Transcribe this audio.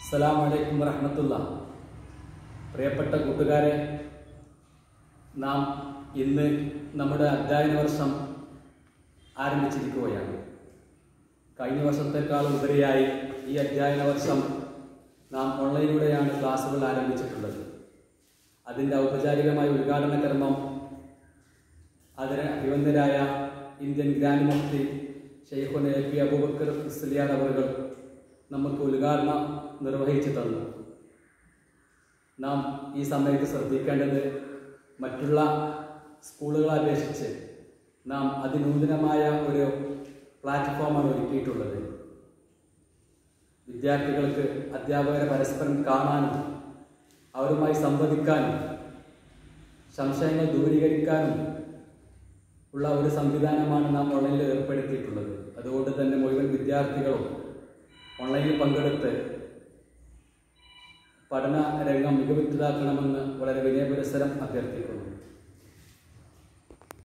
അസ്സലാമലൈക്കും വറഹമത്തുള്ള പ്രിയപ്പെട്ട കൂട്ടുകാരെ നാം ഇന്ന് നമ്മുടെ അധ്യയന വർഷം ആരംഭിച്ചിരിക്കുകയാണ് കഴിഞ്ഞ വർഷത്തെക്കാൾ ഉപരിയായി ഈ അധ്യയന വർഷം നാം ഓൺലൈനിലൂടെയാണ് ക്ലാസ്സുകൾ ആരംഭിച്ചിട്ടുള്ളത് അതിൻ്റെ ഔപചാരികമായ ഉദ്ഘാടന കർമ്മം അതിന് അഭിവന്ദരായ ഇന്ത്യൻ ഗ്രാൻഡ് മുഫ്തി ഷെയ്ഖുൻ എ പി അബൂബക്കർ ഇസ്ലിയാർ അവർ നമുക്ക് ഉദ്ഘാടനം നിർവഹിച്ചു തന്നു നാം ഈ സമയത്ത് ശ്രദ്ധിക്കേണ്ടത് മറ്റുള്ള സ്കൂളുകളെ അപേക്ഷിച്ച് നാം അതിനൂതനമായ ഒരു പ്ലാറ്റ്ഫോമാണ് ഒരുക്കിയിട്ടുള്ളത് വിദ്യാർത്ഥികൾക്ക് അധ്യാപകരെ പരസ്പരം കാണാനും അവരുമായി സംവദിക്കാനും സംശയങ്ങൾ ദൂരീകരിക്കാനും ഉള്ള ഒരു സംവിധാനമാണ് നാം ഓൺലൈനിൽ ഏർപ്പെടുത്തിയിട്ടുള്ളത് അതുകൊണ്ട് തന്നെ മുഴുവൻ വിദ്യാർത്ഥികളും ഓൺലൈനിൽ പങ്കെടുത്ത് പഠന രംഗം മികവുറ്റതാക്കണമെന്ന് വളരെ വിനയപുരസരം അഭ്യർത്ഥിക്കുന്നു